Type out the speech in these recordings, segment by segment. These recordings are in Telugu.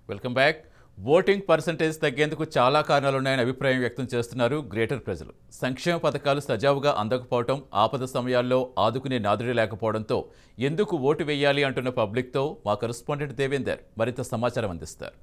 వెల్కమ్ బ్యాక్ ఓటింగ్ పర్సంటేజ్ తగ్గేందుకు చాలా కారణాలున్నాయని అభిప్రాయం వ్యక్తం చేస్తున్నారు గ్రేటర్ ప్రజలు సంక్షేమ పథకాలు సజావుగా అందకపోవడం ఆపద సమయాల్లో ఆదుకునే నాదుడి లేకపోవడంతో ఎందుకు ఓటు వేయాలి అంటున్న పబ్లిక్తో మా కరెస్పాండెంట్ దేవేందర్ మరింత సమాచారం అందిస్తారు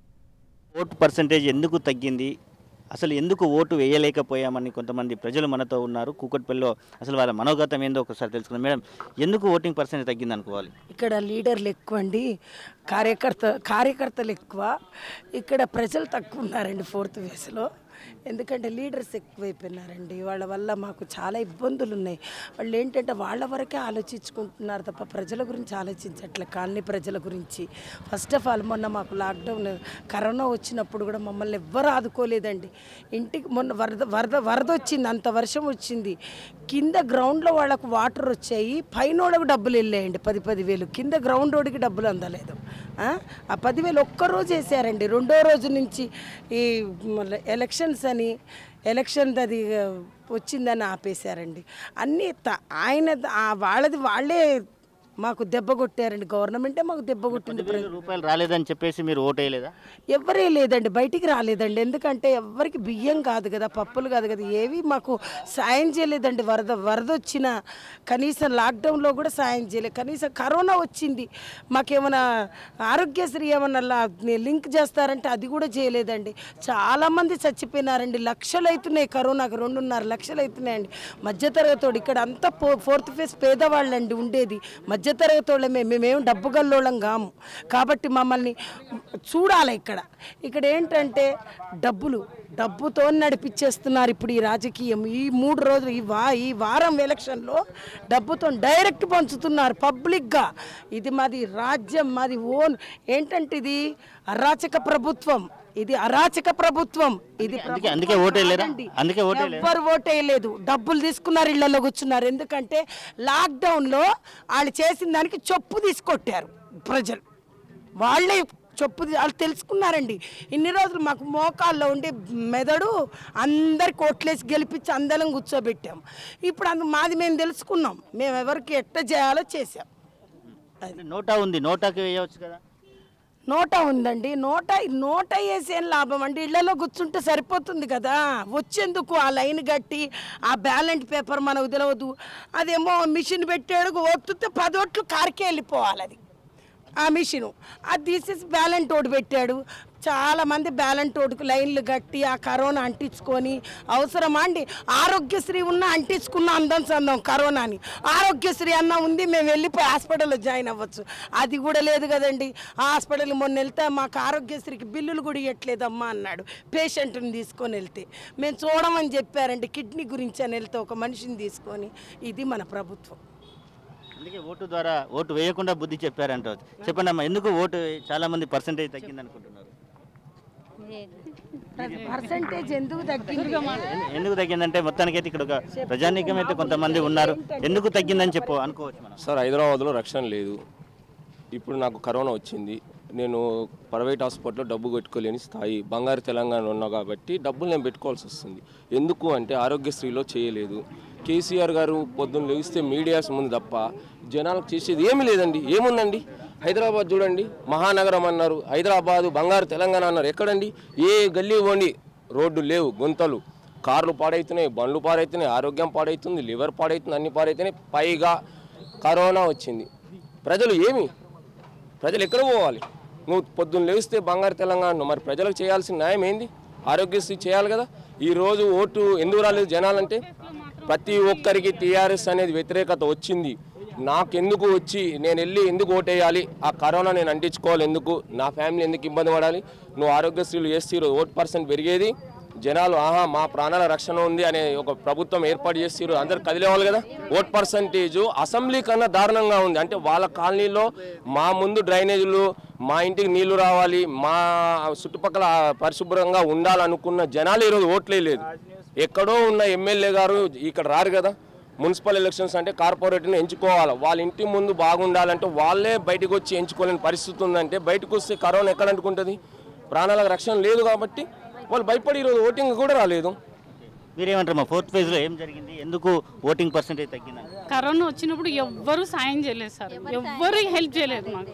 ఓటు పర్సంటేజ్ ఎందుకు తగ్గింది అసలు ఎందుకు ఓటు వేయలేకపోయామని కొంతమంది ప్రజలు మనతో ఉన్నారు కూకట్పల్లిలో అసలు వాళ్ళ మనోగతం ఏందో ఒకసారి తెలుసుకుందాం మేడం ఎందుకు ఓటింగ్ పర్సెంటేజ్ తగ్గింది అనుకోవాలి ఇక్కడ లీడర్లు ఎక్కువ అండి కార్యకర్త కార్యకర్తలు ఎక్కువ ఇక్కడ ప్రజలు తక్కువ ఉన్నారండి ఫోర్త్ వేస్లో ఎందుకంటే లీడర్స్ ఎక్కువైపోయినారండి వాళ్ళ వల్ల మాకు చాలా ఇబ్బందులు ఉన్నాయి వాళ్ళు ఏంటంటే వాళ్ళ వరకే ఆలోచించుకుంటున్నారు తప్ప ప్రజల గురించి ఆలోచించట్లే కాలనీ ప్రజల గురించి ఫస్ట్ ఆఫ్ ఆల్ మొన్న మాకు లాక్డౌన్ కరోనా వచ్చినప్పుడు కూడా మమ్మల్ని ఎవ్వరు ఆదుకోలేదండి ఇంటికి మొన్న వరద వరద వరద వచ్చింది అంత వర్షం వచ్చింది కింద గ్రౌండ్లో వాళ్ళకు వాటర్ వచ్చాయి పైన వాళ్ళకు డబ్బులు వెళ్ళాయండి పది పది వేలు కింద గ్రౌండ్ రోడ్డుకి డబ్బులు అందలేదు ఆ? ఆ పదివేలు ఒక్కరోజు వేసారండి రెండో రోజు నుంచి ఈ మళ్ళీ ఎలక్షన్స్ అని ఎలక్షన్ అది ఆ, వచ్చిందని ఆపేశారండి అన్నీ త- ఆయన ఆ వాళ్ళది వాళ్ళే మాకు దెబ్బ కొట్టారండి గవర్నమెంటే మాకు దెబ్బ కొట్టింది వేల రూపాయలు రాలేదని చెప్పేసి మీరు ఓటు వేయలేదా ఎవరే లేదండి బయటికి రాలేదండి ఎందుకంటే ఎవరికి బియ్యం కాదు కదా పప్పులు కాదు కదా ఏవి మాకు సాయం చేయలేదండి వరద వరద వచ్చిన కనీసం లాక్డౌన్లో కూడా సాయం చేయలేదు కనీసం కరోనా వచ్చింది మాకేమైనా ఆరోగ్యశ్రీ ఏమన్నా లా- లింక్ చేస్తారంటే అది కూడా చేయలేదండి చాలామంది చచ్చిపోయినారండి లక్షలు అవుతున్నాయి కరోనాకు రెండున్నర లక్షలు అవుతున్నాయండి మధ్యతరగతోడు ఇక్కడ అంతా పో ఫోర్త్ ఫేజ్ పేదవాళ్ళండి ఉండేది మధ్యతరగతోళ్ళమే మేమేం డబ్బు గల్లోళ్ళం కాము కాబట్టి మమ్మల్ని చూడాలి ఇక్కడ ఇక్కడ ఏంటంటే డబ్బులు డబ్బుతో నడిపించేస్తున్నారు ఇప్పుడు ఈ రాజకీయం ఈ మూడు రోజులు ఈ వా ఈ వారం ఎలక్షన్లో డబ్బుతో డైరెక్ట్ పంచుతున్నారు పబ్లిక్గా ఇది మాది రాజ్యం మాది ఓన్ ఏంటంటే ఇది అరాచక ప్రభుత్వం ఇది అరాచక ప్రభుత్వం ఇది అందుకే అందుకే ఓటు వేయలేదా అందుకే ఓటు వేయలేదా ఎవ్వరు ఓటేయలేదు డబ్బులు తీసుకున్నారు ఇళ్లలో కూర్చున్నారు ఎందుకంటే లాక్డౌన్లో వాళ్ళు చేసిన దానికి చొప్పు తీసుకొట్టారు ప్రజలు వాళ్ళే చొప్పు తీ- వాళ్ళు తెలుసుకున్నారండి ఇన్ని రోజులు మాకు మోకాల్లో ఉండే మెదడు అందరి కోట్లేసి గెలిపించి అందరం కూర్చోబెట్టాం ఇప్పుడు అందు మాది మేము తెలుసుకున్నాం మేము ఎవరికి ఎట్ట చేయాలో చేసాం అంటే నోటా ఉంది నోటాకి వేయవచ్చు కదా నోట ఉందండి నోట నోట వేసేం లాభం అండి ఇళ్లలో కూర్చుంటే సరిపోతుంది కదా వచ్చేందుకు ఆ లైన్ కట్టి ఆ బ్యాలెంట్ పేపర్ మనకు తెలియదు అదేమో మిషన్ పెట్టాడు ఒత్తుతే పది ఓట్లు కారికే వెళ్ళిపోవాలి అది ఆ మిషను అది తీసేసి బ్యాలెంట్ ఓటు పెట్టాడు చాలా మంది బ్యాలెంట్ ఓటుకు లైన్లు కట్టి ఆ కరోనా అంటించుకొని అవసరమా అండి ఆరోగ్యశ్రీ ఉన్న అంటించుకున్న అందం సందం కరోనాని ఆరోగ్యశ్రీ అన్న ఉంది మేము వెళ్ళిపోయి హాస్పిటల్లో జాయిన్ అవ్వచ్చు అది కూడా లేదు కదండి ఆ హాస్పిటల్ మొన్న వెళ్తే మాకు ఆరోగ్యశ్రీకి బిల్లులు కూడా ఇవ్వట్లేదమ్మా అన్నాడు పేషెంట్ని తీసుకొని వెళ్తే మేము చూడమని చెప్పారండి కిడ్నీ గురించి అని వెళ్తే ఒక మనిషిని తీసుకొని ఇది మన ప్రభుత్వం అందుకే ఓటు ద్వారా ఓటు వేయకుండా బుద్ధి చెప్పారంట చెప్పండి అమ్మా ఎందుకు ఓటు చాలా మంది పర్సంటేజ్ తగ్గింది అనుకుంటున్నారు పర్సంటేజ్ ఎందుకు తగ్గింది ఎన్- ఎందుకు తగ్గిందంటే మొత్తానికైతే ఇక్కడ ఒక ప్రజానీకం అయితే కొంతమంది ఉన్నారు ఎందుకు తగ్గిందని చెప్పు అనుకోవచ్చు మనం సార్ హైదరాబాద్లో రక్షణ లేదు ఇప్పుడు నాకు కరోనా వచ్చింది నేను ప్రైవేట్ హాస్పిటల్లో డబ్బు పెట్టుకోలేని స్థాయి బంగారు తెలంగాణ ఉన్నా కాబట్టి డబ్బులు నేను పెట్టుకోవాల్సి వస్తుంది ఎందుకు అంటే ఆరోగ్యశ్రీలో చేయలేదు కేసీఆర్ గారు పొద్దున్న లేస్తే మీడియాస్ ముందు తప్ప జనాలకు చేసేది ఏమీ లేదండి ఏముందండి హైదరాబాద్ చూడండి మహానగరం అన్నారు హైదరాబాదు బంగారు తెలంగాణ అన్నారు ఎక్కడండి ఏ గల్లీ పోండి రోడ్డు లేవు గుంతలు కార్లు పాడవుతున్నాయి బండ్లు పాడవుతున్నాయి ఆరోగ్యం పాడవుతుంది లివర్ పాడవుతుంది అన్ని పాడవుతున్నాయి పైగా కరోనా వచ్చింది ప్రజలు ఏమి ప్రజలు ఎక్కడ పోవాలి నువ్వు పొద్దున్న లేస్తే బంగారు తెలంగాణ అన్నావు. మరి ప్రజలకు చేయాల్సిన న్యాయం ఏంది ఆరోగ్యశ్రీ చేయాలి కదా ఈ రోజు ఓటు ఎందుకు రాలేదు జనాలంటే ప్రతి ఒక్కరికి టీఆర్ఎస్ అనేది వ్యతిరేకత వచ్చింది నాకెందుకు వచ్చి నేను వెళ్ళి ఎందుకు ఓటేయాలి ఆ కరోనా నేను అంటించుకోవాలి ఎందుకు నా ఫ్యామిలీ ఎందుకు ఇబ్బంది పడాలి నువ్వు ఆరోగ్యశ్రీలు చేస్తే ఈరోజు ఓటు పర్సెంట్ పెరిగేది జనాలు ఆహా మా ప్రాణాల రక్షణ ఉంది అనే ఒక ప్రభుత్వం ఏర్పాటు చేసి అందరు కదిలేవాళ్ళు కదా ఓట్ పర్సంటేజ్ అసెంబ్లీ కన్నా దారుణంగా ఉంది అంటే వాళ్ళ కాలనీలో మా ముందు డ్రైనేజీలు మా ఇంటికి నీళ్లు రావాలి మా చుట్టుపక్కల పరిశుభ్రంగా ఉండాలనుకున్న జనాలు ఈరోజు ఓట్లే లేదు ఎక్కడో ఉన్న ఎమ్మెల్యే గారు ఇక్కడ రారు కదా మున్సిపల్ ఎలక్షన్స్ అంటే కార్పొరేట్ని ఎంచుకోవాలి వాళ్ళ ఇంటి ముందు బాగుండాలంటే వాళ్ళే బయటకు వచ్చి ఎంచుకోలేని పరిస్థితి ఉందంటే బయటకు వస్తే కరోనా ఎక్కడ అంటుకుంటుంది ప్రాణాలకు రక్షణ లేదు కాబట్టి వాళ్ళు భయపడి ఈరోజు ఓటింగ్ కూడా రాలేదు మీరేమంటారు మా ఫోర్త్ ఫేజ్లో ఏం జరిగింది ఎందుకు ఓటింగ్ పర్సంటేజ్ తగ్గిందని కరోనా వచ్చినప్పుడు ఎవ్వరూ సాయం చేయలేదు సార్ ఎవ్వరు హెల్ప్ చేయలేదు మాకు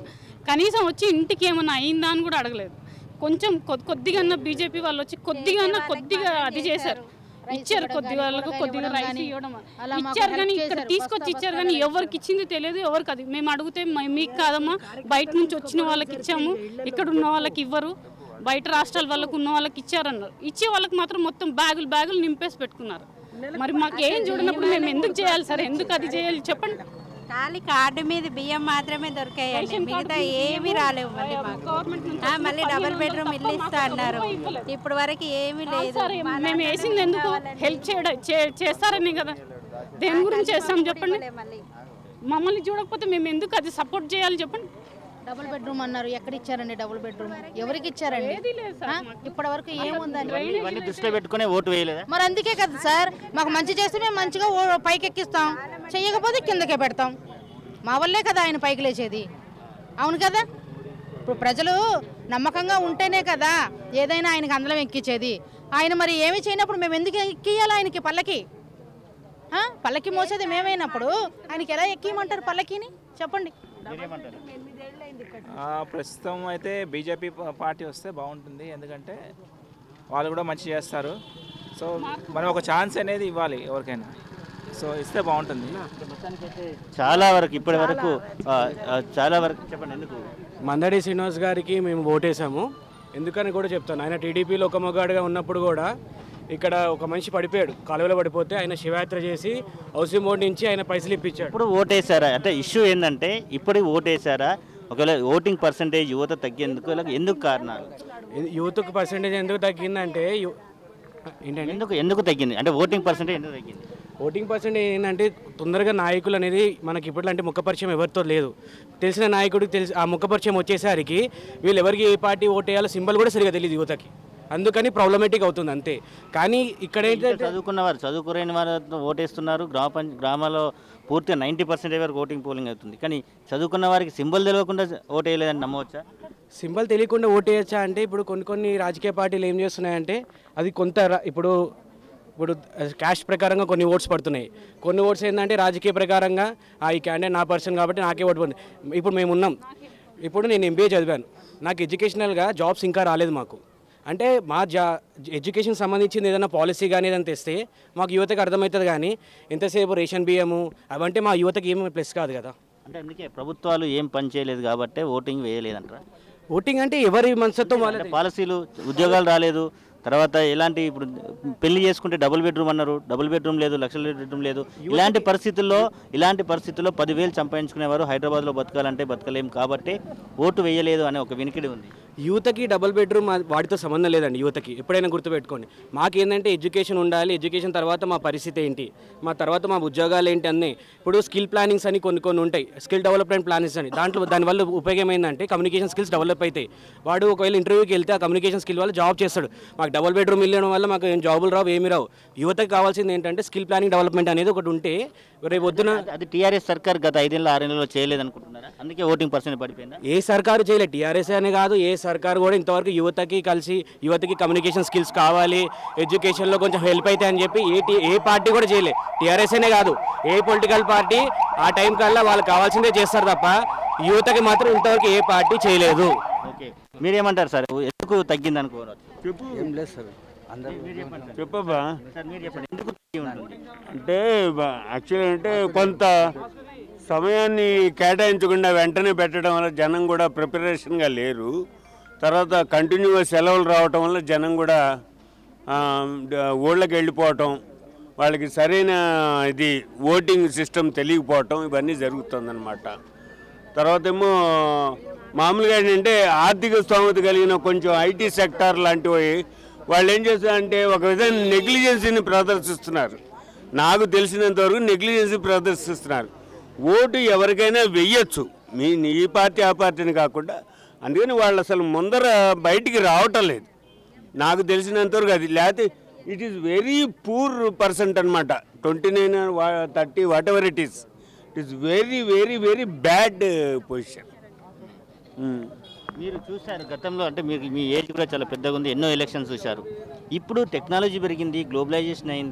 కనీసం వచ్చి ఇంటికి ఏమైనా అయిందా అని కూడా అడగలేదు కొంచెం కొ- కొద్దిగా బీజేపీ వాళ్ళు వచ్చి కొద్దిగా కొద్దిగా అది చేశారు ఇచ్చారు కొద్ది వాళ్ళకు కొద్దిగా రైస్ ఇవ్వడం ఇచ్చారు కానీ ఇక్కడ తీసుకొచ్చి ఇచ్చారు కానీ ఎవరికి ఇచ్చింది తెలియదు ఎవరికి అది మేము అడిగితే "మ- మీకు కాదమ్మా బయట నుంచి వచ్చిన వాళ్ళకి ఇచ్చాము ఇక్కడ ఉన్న వాళ్ళకి ఇవ్వరు బయట రాష్ట్రాల వాళ్ళకు ఉన్న వాళ్ళకి ఇచ్చారన్నారు ఇచ్చే వాళ్ళకి మాత్రం మొత్తం బ్యాగులు బ్యాగులు నింపేసి పెట్టుకున్నారు మరి మాకు ఏం చూడనప్పుడు మేము ఎందుకు చేయాలి సార్ ఎందుకు అది చేయాలి చెప్పండి ఖాళీ కార్డు మీద బియ్యం మాత్రమే దొరికాయండి మిగతా ఏమీ రాలేవు మళ్ళీ మాకు ఆ, మళ్ళీ డబుల్ బెడ్రూమ్ ఇల్లు ఇస్తా అన్నారు ఇప్పుడు వరకు ఏమీ లేదు సరే మేము వేసింది ఎందుకు హెల్ప్ చేయడం చే- చేస్తారని కదా దేని గురించి చేస్తాం చెప్పండి మళ్ళీ మమ్మల్ని చూడకపోతే మేము ఎందుకు అది సపోర్ట్ చేయాలి చెప్పండి డబుల్ బెడ్రూమ్ అన్నారు ఎక్కడ ఇచ్చారండి డబుల్ బెడ్రూమ్ ఎవరికి ఇచ్చారండి ఆ? ఇప్పటి వరకు ఏముందండి ఇవన్నీ దృష్టిలో పెట్టుకునే ఓటు వేయలేదా మరి అందుకే కదా సార్ మాకు మంచి చేస్తే మేము మంచిగా ఓ- పైకి ఎక్కిస్తాం చెయ్యకపోతే కిందకే పెడతాం మా వల్లే కదా ఆయన పైకి లేచేది అవును కదా ఇప్పుడు ప్రజలు నమ్మకంగా ఉంటేనే కదా ఏదైనా ఆయనకి అందలం ఎక్కించేది ఆయన మరి ఏమి చేయనప్పుడు మేము ఎందుకు ఎక్కియాలి ఆయనకి పల్లకి ఆ? పల్లకి మోసేది మేమైనప్పుడు ఆయనకి ఎలా ఎక్కియమంటారు పల్లకిని చెప్పండి ఆ, ప్రస్తుతం అయితే బీజేపీ ప- పార్టీ వస్తే బాగుంటుంది ఎందుకంటే వాళ్ళు కూడా మంచి చేస్తారు సో మనం ఒక ఛాన్స్ అనేది ఇవ్వాలి ఎవరికైనా సో ఇస్తే బాగుంటుంది చాలా వరకు ఇప్పటి వరకు ఆ, ఆ, చాలా వరకు చెప్పండి ఎందుకు మందడి శ్రీనివాస్ గారికి మేము ఓటేసాము ఎందుకని కూడా చెప్తాను ఆయన టీడీపీలో ఒక మగాడుగా ఉన్నప్పుడు కూడా ఇక్కడ ఒక మనిషి పడిపోయాడు కాలువలో పడిపోతే ఆయన శివయాత్ర చేసి హౌసింగ్ బోర్డు నుంచి ఆయన పైసలు ఇప్పించాడు ఇప్పుడు ఓటేసారా అంటే ఇష్యూ ఏంటంటే ఇప్పుడు ఓటేసారా ఒకవేళ ఓటింగ్ పర్సంటేజ్ యువత తగ్గేందుకు ఇలా ఎందుకు కారణాలు యూత్కి పర్సెంటేజ్ ఎందుకు తగ్గిందంటే యు- ఏంటంటే ఎందుకు ఎందుకు తగ్గింది అంటే ఓటింగ్ పర్సంటేజ్ ఎందుకు తగ్గింది ఓటింగ్ పర్సెంటేజ్ ఏంటంటే తొందరగా నాయకులు అనేది మనకి ఇప్పట్లో అంటే ముఖ పరిచయం ఎవరితో లేదు తెలిసిన నాయకుడికి తెలిసి ఆ ముఖ పరిచయం వచ్చేసరికి వీళ్ళు ఎవరికి ఏ పార్టీ ఓటేయాలో సింబల్ కూడా సరిగా తెలియదు యువతకి అందుకని ప్రాబ్లమేటిక్ అవుతుంది అంతే కానీ ఇక్కడ ఏంటంటే చదువుకున్న వారు చదువుకురైన వారు ఓటేస్తున్నారు గ్రామ పంచ గ్రామాల్లో పూర్తిగా నైంటీ పర్సెంటేజ్ వరకు ఓటింగ్ పోలింగ్ అవుతుంది కానీ చదువుకున్న వారికి సింబల్ తెలియకుండా ఓటు వేయలేదని నమ్మవచ్చా సింబల్ తెలియకుండా ఓటేయచ్చా అంటే ఇప్పుడు కొన్ని కొన్ని రాజకీయ పార్టీలు ఏం చేస్తున్నాయంటే అది కొంత రా- ఇప్పుడు ఇప్పుడు క్యాష్ ప్రకారంగా కొన్ని ఓట్స్ పడుతున్నాయి కొన్ని ఓట్స్ ఏంటంటే రాజకీయ ప్రకారంగా ఆ ఈ క్యాండిడేట్ నా పర్సన్ కాబట్టి నాకే ఓటు పడుతుంది ఇప్పుడు మేము ఉన్నాం ఇప్పుడు నేను ఎంబీఏ చదివాను నాకు ఎడ్యుకేషనల్గా జాబ్స్ ఇంకా రాలేదు మాకు అంటే మా జా ఎడ్యుకేషన్ సంబంధించింది ఏదైనా పాలసీ కానీ ఏదైనా తెస్తే మాకు యువతకి అర్థమవుతుంది కానీ ఎంతసేపు రేషన్ బియ్యము అవంటే మా యువతకి ఏమి ప్లస్ కాదు కదా అంటే అందుకే ప్రభుత్వాలు ఏం పని చేయలేదు కాబట్టి ఓటింగ్ వేయలేదంటారా ఓటింగ్ అంటే ఎవరి మనసత్వం వాళ్ళ అంటే పాలసీలు ఉద్యోగాలు రాలేదు తర్వాత ఎలాంటి ఇప్పుడు పెళ్లి చేసుకుంటే డబుల్ బెడ్రూమ్ అన్నారు డబుల్ బెడ్రూమ్ లేదు లక్షల బెడ్రూమ్ లేదు ఇలాంటి పరిస్థితుల్లో ఇలాంటి పరిస్థితుల్లో పదివేలు సంపాదించుకునేవారు హైదరాబాద్లో బతకాలంటే బతకలేం కాబట్టి ఓటు వేయలేదు అనే ఒక వినికిడి ఉంది యూత్కి డబుల్ బెడ్రూమ్ అది వాటితో సంబంధం లేదండి యూత్కి ఎప్పుడైనా గుర్తుపెట్టుకోండి మాకేంటంటే ఎడ్యుకేషన్ ఉండాలి ఎడ్యుకేషన్ తర్వాత మా పరిస్థితి ఏంటి మా తర్వాత మా ఉద్యోగాలు ఏంటి అన్నీ ఇప్పుడు స్కిల్ ప్లానింగ్స్ అని కొన్ని కొన్ని ఉంటాయి స్కిల్ డెవలప్మెంట్ ప్లానింగ్స్ అని దాంట్లో దానివల్ల ఉపయోగం ఏంటంటే కమ్యూనికేషన్ స్కిల్స్ డెవలప్ అవుతాయి వాడు ఒకవేళ ఇంటర్వ్యూకి వెళ్తే ఆ కమ్యూనికేషన్ స్కిల్ వల్ల జాబ్ చేస్తాడు మాకు డబుల్ బెడ్రూమ్ ఇవ్వడం వల్ల మాకు ఏం జాబులు రావు ఏమి రావు యువతకి కావాల్సింది ఏంటంటే స్కిల్ ప్లానింగ్ డెవలప్మెంట్ అనేది ఒకటి ఉంటే రేపు పొద్దున అది టీఆర్ఎస్ సర్కార్ గత ఐదేళ్ళ ఆరేళ్ళలో చేయలేదు అనుకుంటున్నారా అందుకే ఓటింగ్ పర్సెంట్ పడిపోయిందా ఏ సర్కారు చేయలేదు టీఆర్ఎస్ అనే కాదు ఏ సర్కారు కూడా ఇంతవరకు యువతకి కలిసి యువతకి కమ్యూనికేషన్ స్కిల్స్ కావాలి ఎడ్యుకేషన్లో కొంచెం హెల్ప్ అయితే అని చెప్పి ఏ టీ- ఏ పార్టీ కూడా చేయలేదు టీఆర్ఎస్ అనే కాదు ఏ పొలిటికల్ పార్టీ ఆ టైం కల్లా వాళ్ళకి కావాల్సిందే చేస్తారు తప్ప యువతకి మాత్రం ఇంతవరకు ఏ పార్టీ చేయలేదు ఓకే మీరేమంటారు సార్ ఎందుకు తగ్గింది అనుకోవచ్చు ఏం లేదు సార్ అందరూ చెప్పబ్బా సార్ మీరు చెప్పండి ఎందుకు తగ్గి ఉంటుంది అంటే యాక్చువల్లీ అంటే కొంత సమయాన్ని కేటాయించకుండా వెంటనే పెట్టడం వల్ల జనం కూడా ప్రిపరేషన్గా లేరు తర్వాత కంటిన్యూగా సెలవులు రావటం వల్ల జనం కూడా ఆ, డ- ఊళ్ళకి వెళ్ళిపోవటం వాళ్ళకి సరైన ఇది ఓటింగ్ సిస్టమ్ తెలియకపోవటం ఇవన్నీ జరుగుతుందన్నమాట తర్వాత ఏమో మామూలుగా ఏంటంటే ఆర్థిక స్తోమత కలిగిన కొంచెం ఐటీ సెక్టార్ లాంటివి వాళ్ళు ఏం చేస్తారంటే ఒక విధంగా నెగ్లిజెన్సీని ప్రదర్శిస్తున్నారు నాకు తెలిసినంత వరకు నెగ్లిజెన్సీ ప్రదర్శిస్తున్నారు ఓటు ఎవరికైనా వెయ్యొచ్చు మీ ఈ పార్టీ ఆ పార్టీని కాకుండా అందుకని వాళ్ళు అసలు ముందర బయటికి రావటం లేదు నాకు తెలిసినంతవరకు అది లేకపోతే it is very poor percent అనమాట twenty nine thirty whatever it is it is very very very bad position మీరు చూశారు గతంలో అంటే మీకు మీ ఏజ్ కూడా చాలా పెద్దగా ఉంది ఎన్నో ఎలక్షన్స్ చూశారు ఇప్పుడు టెక్నాలజీ పెరిగింది గ్లోబలైజేషన్ అయింది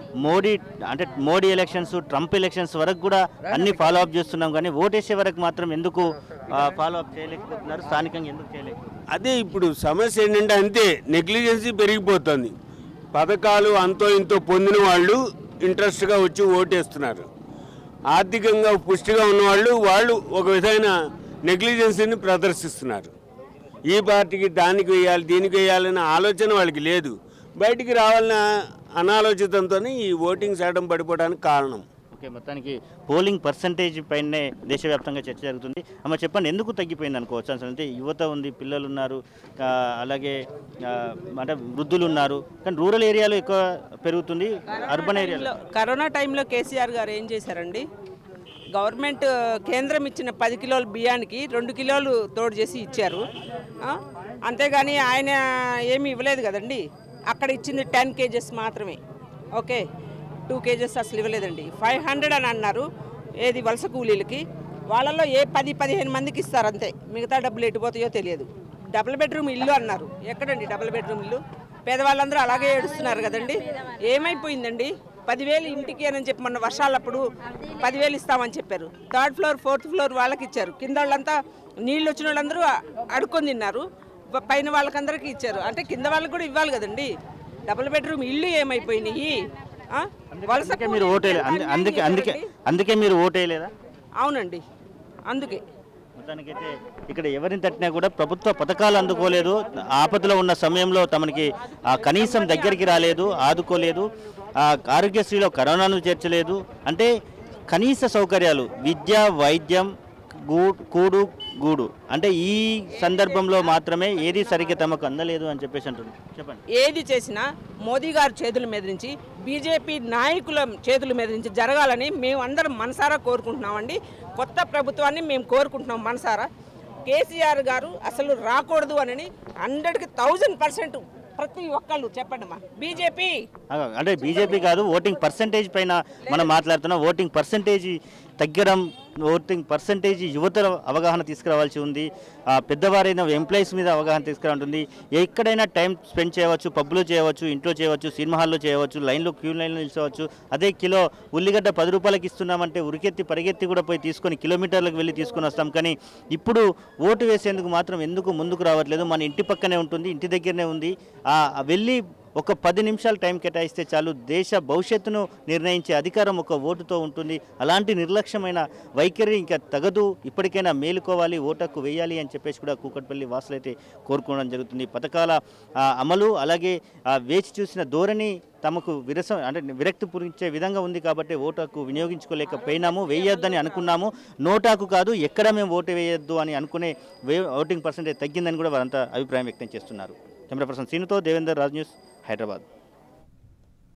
మోడీ అంటే మోడీ ఎలక్షన్స్ ట్రంప్ ఎలక్షన్స్ వరకు కూడా అన్ని ఫాలో అప్ చేస్తున్నాం కానీ ఓటేసే వరకు మాత్రం ఎందుకు ఫాలో అప్ చేయలేకపోతున్నారు స్థానికంగా ఎందుకు చేయలేకపోతున్నారు అదే ఇప్పుడు సమస్య ఏంటంటే అంతే నెగ్లిజెన్సీ పెరిగిపోతుంది పథకాలు అంతో ఇంతో పొందిన వాళ్ళు ఇంట్రెస్ట్గా వచ్చి ఓటేస్తున్నారు ఆర్థికంగా పుష్టిగా ఉన్నవాళ్ళు వాళ్ళు ఒక విధమైన నెగ్లిజెన్సీని ప్రదర్శిస్తున్నారు ఈ పార్టీకి దానికి వేయాలి దీనికి వేయాలనే ఆలోచన వాళ్ళకి లేదు బయటికి రావాలన్న అనాలోచితంతో ఈ ఓటింగ్ శాతం పడిపోవడానికి కారణం ఓకే మొత్తానికి పోలింగ్ పర్సంటేజ్ పైనే దేశవ్యాప్తంగా చర్చ జరుగుతుంది అమ్మ చెప్పండి ఎందుకు తగ్గిపోయింది అనుకోవచ్చు అసలు అంటే యువత ఉంది పిల్లలు ఉన్నారు ఆ, అలాగే ఆ, అంటే వృద్ధులు ఉన్నారు కానీ రూరల్ ఏరియాలో ఎక్కువ పెరుగుతుంది అర్బన్ ఏరియాలో కరోనా టైంలో కేసీఆర్ గారు ఏం చేశారండి గవర్నమెంట్ కేంద్రం ఇచ్చిన పది కిలోల బియ్యానికి రెండు కిలోలు తోడు చేసి ఇచ్చారు ఆ? అంతేగాని ఆయన ఏమీ ఇవ్వలేదు కదండి అక్కడ ఇచ్చింది టెన్ కేజెస్ మాత్రమే ఓకే టూ కేజెస్ అసలు ఇవ్వలేదండి ఫైవ్ హండ్రెడ్ అని అన్నారు ఏది వలస కూలీలకి వాళ్ళలో ఏ పది పదిహేను మందికి ఇస్తారు అంతే మిగతా డబ్బులు ఎటుపోతాయో తెలియదు డబుల్ బెడ్రూమ్ ఇల్లు అన్నారు ఎక్కడండి డబుల్ బెడ్రూమ్ ఇల్లు పేదవాళ్ళందరూ అలాగే ఏడుస్తున్నారు కదండి ఏమైపోయిందండి పదివేలు ఇంటికి అని చెప్పి మొన్న వర్షాలప్పుడు పదివేలు ఇస్తామని చెప్పారు థర్డ్ ఫ్లోర్ ఫోర్త్ ఫ్లోర్ వాళ్ళకి ఇచ్చారు కింద వాళ్ళంతా నీళ్ళు వచ్చిన వాళ్ళందరూ అడుక్కొని తిన్నారు ప- పైన వాళ్ళకందరికీ ఇచ్చారు అంటే కింద వాళ్ళకి కూడా ఇవ్వాలి కదండి డబుల్ బెడ్రూమ్ ఇల్లు ఏమైపోయినాయి ఆ? వలస అందుకే మీరు కూలీలకి ఓటేయలే ఎంత అన్యాయం అందుకే అందుకే చేశారండి? అందుకే మీరు ఓటేయలేదా అవునండి అందుకే మొత్తానికైతే ఇక్కడ ఎవరిని తట్టినా కూడా ప్రభుత్వ పథకాలు అందుకోలేదు ఆపదలో ఉన్న సమయంలో తమనికి ఆ, కనీసం దగ్గరికి రాలేదు ఆదుకోలేదు ఆ, ఆరోగ్యశ్రీలో కరోనాను చేర్చలేదు అంటే కనీస సౌకర్యాలు విద్య వైద్యం గూ కూడు గూడు అంటే ఈ సందర్భంలో మాత్రమే ఏది సరిగ్గా తమకు అందలేదు అని చెప్పేసి అంటున్నారు చెప్పండి ఏది చేసినా మోదీ గారి చేతుల మీద నుంచి బీజేపీ నాయకుల చేతుల మీద నుంచి జరగాలని మేము అందరం మనసారా కోరుకుంటున్నామండి కొత్త ప్రభుత్వాన్ని మేము కోరుకుంటున్నాం మనసారా కేసీఆర్ గారు అసలు రాకూడదు అని హండ్రెడ్కి థౌజండ్ పర్సెంట్ ప్రతి ఒక్కళ్ళు చెప్పండి మా బీజేపీ ఆ, అంటే బీజేపీ కాదు ఓటింగ్ పర్సంటేజ్ పైన మనం మాట్లాడుతున్నాం ఓటింగ్ పర్సంటేజ్ తగ్గడం ఓటింగ్ పర్సంటేజ్ యువతల అవగాహన తీసుకురావాల్సి ఉంది ఆ, పెద్దవారైన ఎంప్లాయీస్ మీద అవగాహన తీసుకురావాల్సి ఎక్కడైనా టైం స్పెండ్ చేయవచ్చు పబ్లో చేయవచ్చు ఇంట్లో చేయవచ్చు సినిమా హాల్లో చేయవచ్చు లైన్లో క్యూ లైన్లో నిల్చోవచ్చు అదే కిలో ఉల్లిగడ్డ పది రూపాయలకి ఇస్తున్నామంటే ఉరికెత్తి పరిగెత్తి కూడా పోయి తీసుకొని కిలోమీటర్లకు వెళ్ళి తీసుకొని వస్తాం కానీ ఇప్పుడు ఓటు వేసేందుకు మాత్రం ఎందుకు ముందుకు రావట్లేదు మన ఇంటి పక్కనే ఉంటుంది ఇంటి దగ్గరనే ఉంది ఆ వెళ్ళి ఒక పది నిమిషాలు టైం కేటాయిస్తే చాలు దేశ భవిష్యత్తును నిర్ణయించే అధికారం ఒక ఓటుతో ఉంటుంది అలాంటి నిర్లక్ష్యమైన వైఖరి ఇంకా తగదు ఇప్పటికైనా మేలుకోవాలి ఓటకు వేయాలి అని చెప్పేసి కూడా కూకట్పల్లి వాసులైతే కోరుకోవడం జరుగుతుంది పథకాల ఆ, అమలు అలాగే ఆ, వేచి చూసిన ధోరణి తమకు విరస అంటే విరక్తి పూరించే విధంగా ఉంది కాబట్టి ఓటుకు వినియోగించుకోలేకపోయినాము వేయొద్దని అనుకున్నాము నోటాకు కాదు ఎక్కడ మేము ఓటు వేయొద్దు అని అనుకునే వే ఓటింగ్ పర్సెంటేజ్ తగ్గిందని కూడా వారంతా అభిప్రాయం వ్యక్తం చేస్తున్నారు కెమెరా పర్సన్ సీనుతో దేవేందర్ రాజ్ న్యూస్ హైదరాబాద్